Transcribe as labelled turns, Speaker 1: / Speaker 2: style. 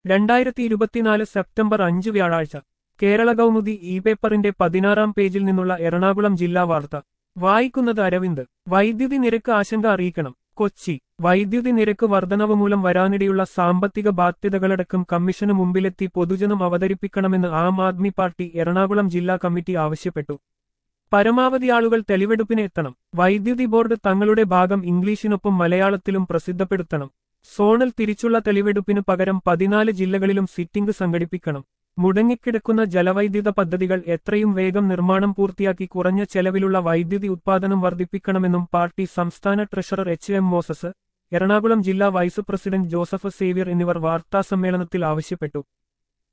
Speaker 1: രണ്ടായിരത്തി ഇരുപത്തിനാല് സെപ്റ്റംബർ അഞ്ച് വ്യാഴാഴ്ച കേരള കൗമുദി ഇ പേപ്പറിന്റെ പതിനാറാം പേജിൽ നിന്നുള്ള എറണാകുളം ജില്ലാ വാർത്ത വായിക്കുന്നത് അരവിന്ദ് വൈദ്യുതി നിരക്ക് ആശങ്ക അറിയിക്കണം കൊച്ചി വൈദ്യുതി നിരക്ക് വർധനവ് മൂലം വരാനിടയുള്ള സാമ്പത്തിക ബാധ്യതകളടക്കം കമ്മീഷന് മുമ്പിലെത്തി പൊതുജനം അവതരിപ്പിക്കണമെന്ന് ആം ആദ്മി പാർട്ടി എറണാകുളം ജില്ലാ കമ്മിറ്റി ആവശ്യപ്പെട്ടു പരമാവധി ആളുകൾ തെളിവെടുപ്പിന് എത്തണം വൈദ്യുതി ബോർഡ് തങ്ങളുടെ ഭാഗം ഇംഗ്ലീഷിനൊപ്പം മലയാളത്തിലും പ്രസിദ്ധപ്പെടുത്തണം സോണൽ തിരിച്ചുള്ള തെളിവെടുപ്പിനു പകരം പതിനാല് ജില്ലകളിലും സിറ്റിംഗ് സംഘടിപ്പിക്കണം മുടങ്ങിക്കിടക്കുന്ന ജലവൈദ്യുത പദ്ധതികൾ എത്രയും വേഗം നിർമ്മാണം പൂർത്തിയാക്കി കുറഞ്ഞ ചെലവിലുള്ള വൈദ്യുതി ഉത്പാദനം വർദ്ധിപ്പിക്കണമെന്നും പാർട്ടി സംസ്ഥാന treasurer H M Moses Ernakulam ജില്ലാ വൈസ് പ്രസിഡന്റ് ജോസഫ് സേവ്യർ എന്നിവർ വാർത്താസമ്മേളനത്തിൽ ആവശ്യപ്പെട്ടു